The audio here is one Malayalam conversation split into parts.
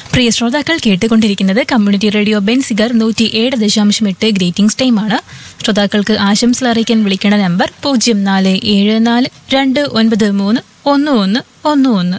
പ്രിയ ശ്രോതാക്കൾ കേട്ടുകൊണ്ടിരിക്കുന്നത് കമ്മ്യൂണിറ്റി റേഡിയോ ബെൻസിഗർ നൂറ്റി ഏഴ് ദശാംശം എട്ട് ഗ്രീറ്റിംഗ്സ് ടൈമാണ് ശ്രോതാക്കൾക്ക് ആശംസകൾ അറിയിക്കാൻ വിളിക്കേണ്ട നമ്പർ പൂജ്യം നാല് ഏഴ് നാല് രണ്ട് ഒൻപത് മൂന്ന് ഒന്ന് ഒന്ന് ഒന്ന് ഒന്ന്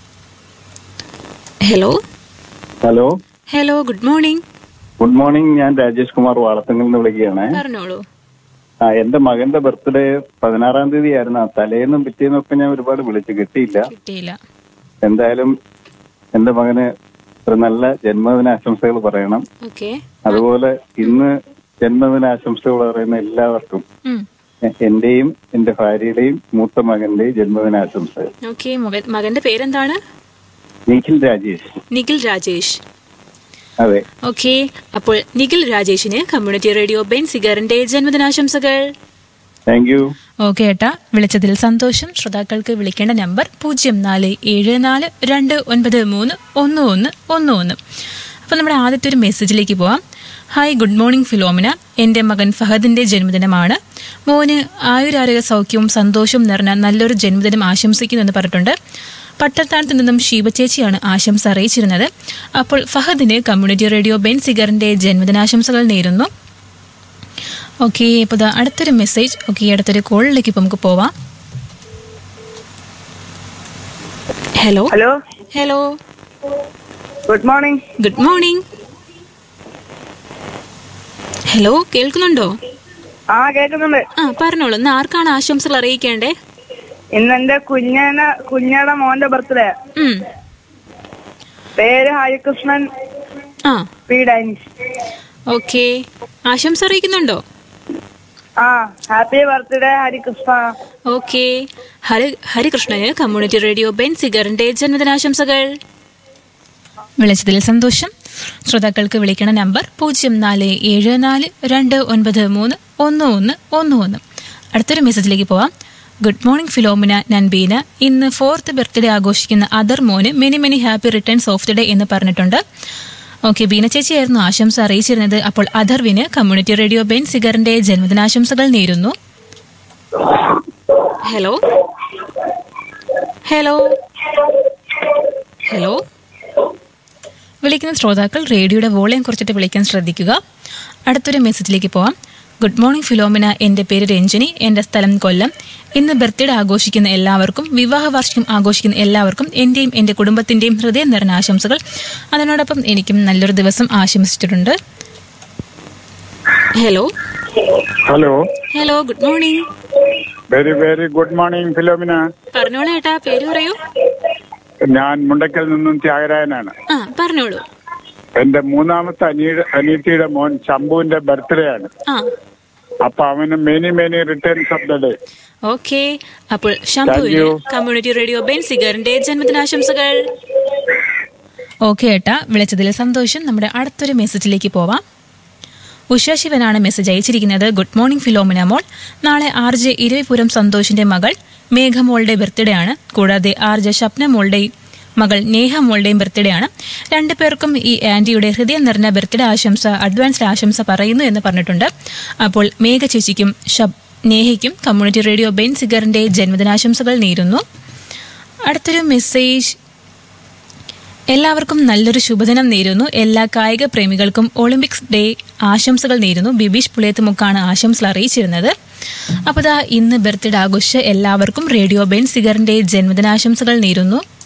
hello hello hello good morning good morning ഞാൻ രാജേഷ് കുമാർ വാളത്തുങ്കിൽ നിന്ന് വിളിക്കുകയാണ് പറഞ്ഞോളൂ ആ എന്റെ മകന്റെ ബർത്ത്ഡേ പതിനാറാം തീയതി ആയിരുന്നു ആ തലേന്നും പിറ്റേന്നും ഒക്കെ ഞാൻ ഒരുപാട് വിളിച്ചു കിട്ടിയില്ല കിട്ടിയില്ല എന്തായാലും എന്റെ മകന് ഒരു നല്ല ജന്മദിന ആശംസകൾ പറയണം ഓക്കെ അതുപോലെ ഇന്ന് ജന്മദിന ആശംസകൾ പറയുന്ന എല്ലാവർക്കും എ- എന്റെയും എന്റെ ഭാര്യയുടെയും മൂത്ത മകന്റെയും ജന്മദിന ആശംസകൾ ഓക്കെ മകന്റെ പേരെന്താണ് നിഖിൽ രാജേഷ് നിഖിൽ രാജേഷ് അതെ ഓക്കെ അപ്പോൾ നിഖിൽ രാജേഷിന് കമ്മ്യൂണിറ്റി റേഡിയോ ബെൻസിഗറിന്റെ ജന്മദിനാശംസകൾ താങ്ക് യു ഓക്കെ ഏട്ടാ വിളിച്ചതിൽ സന്തോഷം ശ്രോതാക്കൾക്ക് വിളിക്കേണ്ട നമ്പർ പൂജ്യം നാല് ഏഴ് നാല് രണ്ട് ഒൻപത് മൂന്ന് ഒന്ന് ഒന്ന് ഒന്ന് ഒന്ന് അപ്പോൾ നമ്മുടെ ആദ്യത്തെ ഒരു മെസ്സേജിലേക്ക് പോവാം ഹായ് ഗുഡ് മോർണിംഗ് ഫിലോമിന എൻ്റെ മകൻ ഫഹദിൻ്റെ ജന്മദിനമാണ് മോന് ആയുരാരോഗ്യ സൗഖ്യവും സന്തോഷവും നിറഞ്ഞ നല്ലൊരു ജന്മദിനം ആശംസിക്കുന്നു എന്ന് പറഞ്ഞിട്ടുണ്ട് പട്ടത്താനത്ത് നിന്നും ഷീബ ചേച്ചിയാണ് ആശംസ അറിയിച്ചിരുന്നത് അപ്പോൾ ഫഹദിന് കമ്മ്യൂണിറ്റി റേഡിയോ ബെൻ സിഗറിൻ്റെ ജന്മദിനാശംസകൾ നേരുന്നു ഓക്കെ ഇപ്പോൾ ദാ അടുത്തൊരു മെസ്സേജ് ഓക്കെ അടുത്തൊരു കോളിലേക്ക് ഇപ്പോൾ നമുക്ക് പോവാം hello hello hello good morning good morning hello കേൾക്കുന്നുണ്ടോ ആ കേൾക്കുന്നുണ്ട് ആ പറഞ്ഞോളൂ ഇന്ന് ആർക്കാണ് ആശംസകൾ അറിയിക്കേണ്ടേ ഇന്ന് എന്റെ കുഞ്ഞന കുഞ്ഞയുടെ മോന്റെ ബർത്ത്ഡേ ഉം. പേര് ഹരികൃഷ്ണൻ ആ പി ഡൈനിഷ് ഓക്കെ ആശംസ അറിയിക്കുന്നുണ്ടോ ആ happy birthday Harikrishna okay Hari ഹരികൃഷ്ണന് കമ്മ്യൂണിറ്റി റേഡിയോ ബെൻ സിഗറിന്റെ ജന്മദിനാശംസകൾ വിളിച്ചതിൽ സന്തോഷം ശ്രോതാക്കൾക്ക് വിളിക്കണ നമ്പർ പൂജ്യം നാല് ഏഴ് നാല് രണ്ട് ഒൻപത് മൂന്ന് ഒന്ന് ഒന്ന് ഒന്ന് ഒന്ന് അടുത്തൊരു മെസ്സേജിലേക്ക് പോവാം ഗുഡ് മോർണിംഗ് ഫിലോമിന ഞാൻ ബീന ഇന്ന് ഫോർത്ത് ബർത്ത്ഡേ ആഘോഷിക്കുന്ന അതർ മോന് many many happy returns of the day എന്ന് പറഞ്ഞിട്ടുണ്ട് ഓക്കെ ബീന ചേച്ചിയായിരുന്നു ആശംസ അറിയിച്ചിരുന്നത് അപ്പോൾ അധർവിന് കമ്മ്യൂണിറ്റി റേഡിയോ ബെൻ സിഗറിന്റെ ജന്മദിനാശംസകൾ നേരുന്നു ഹലോ ഹലോ ഹലോ വിളിക്കുന്ന ശ്രോതാക്കൾ റേഡിയോയുടെ വോളിയം കുറച്ചിട്ട് വിളിക്കാൻ ശ്രദ്ധിക്കുക അടുത്തൊരു മെസ്സേജിലേക്ക് പോവാം ഗുഡ് മോർണിംഗ് ഫിലോമിന എൻ്റെ പേര് രഞ്ജനി എൻ്റെ സ്ഥലം കൊല്ലം ഇന്ന് ബർത്ത്ഡേ ആഘോഷിക്കുന്ന എല്ലാവർക്കും വിവാഹ വാർഷികം ആഘോഷിക്കുന്ന എല്ലാവർക്കും എൻ്റെയും എൻ്റെ കുടുംബത്തിൻ്റെയും ഹൃദയം നിറഞ്ഞ ആശംസകൾ അതിനോടൊപ്പം എനിക്കും നല്ലൊരു ദിവസം ആശംസിച്ചിട്ടുണ്ട് hello hello hello good morning very very good morning Philomina പറഞ്ഞോളൂ ഏട്ടാ പേര് പറയൂ ഞാൻ മുണ്ടക്കൽ നിന്നും ത്യാഗരായനാണ് ആ പറഞ്ഞോളൂ എന്റെ മൂന്നാമത്തെ അനിയുടെ അനിയത്തിയുടെ മോൻ ശംഭുവിന്റെ ബർത്ത്ഡേ ആണ് ആ അപ്പൊ അവന് many many returns of the day okay അപ്പോൾ ശംഭുവിന് you. കമ്മ്യൂണിറ്റി റേഡിയോ ബെൻ സിഗറിന്റെ ജന്മദിനാശംസകൾ ഓക്കെ ഏട്ടാ വിളിച്ചതിൽ സന്തോഷം നമ്മുടെ അടുത്തൊരു മെസ്സേജിലേക്ക് പോവാം ഉഷ ശിവനാണ് മെസ്സേജ് അയച്ചിരിക്കുന്നത് ഗുഡ് മോർണിംഗ് ഫിലോമിന മോൾ നാളെ ആർ ജെ ഇരവിപുരം സന്തോഷിന്റെ മകൾ മേഘമോളുടെ ബർത്ത്ഡേ ആണ് കൂടാതെ ആർ ജെ ഷപ്ന മോളുടെ മകൾ നേഹ മോളുടെയും ബർത്ത്ഡേ ആണ് രണ്ടു പേർക്കും ഈ ആന്റിയുടെ ഹൃദയം നിറഞ്ഞ ബർത്ത്ഡേ ആശംസ അഡ്വാൻസ്ഡ് ആശംസ പറയുന്നു എന്ന് പറഞ്ഞിട്ടുണ്ട് അപ്പോൾ മേഘ ചേച്ചിക്കും ഷബ് നേഹയ്ക്കും കമ്മ്യൂണിറ്റി റേഡിയോ ബെൻ സിഗറിന്റെ ജന്മദിനാശംസകൾ നേരുന്നു അടുത്തൊരു മെസ്സേജ് എല്ലാവർക്കും നല്ലൊരു ശുഭദിനം നേരുന്നു എല്ലാ കായിക പ്രേമികൾക്കും ഒളിമ്പിക്സ് ഡേ ആശംസകൾ നേരുന്നു ബിബീഷ് പുളിയത്തുമുക്കാണ് ആശംസകൾ അറിയിച്ചിരുന്നത് അപ്പോൾ ദാ ഇന്ന് ബർത്ത്ഡേ ആഘോഷിച്ച എല്ലാവർക്കും റേഡിയോ ബെൻ സിഗറിന്റെ ജന്മദിനാശംസകൾ നേരുന്നു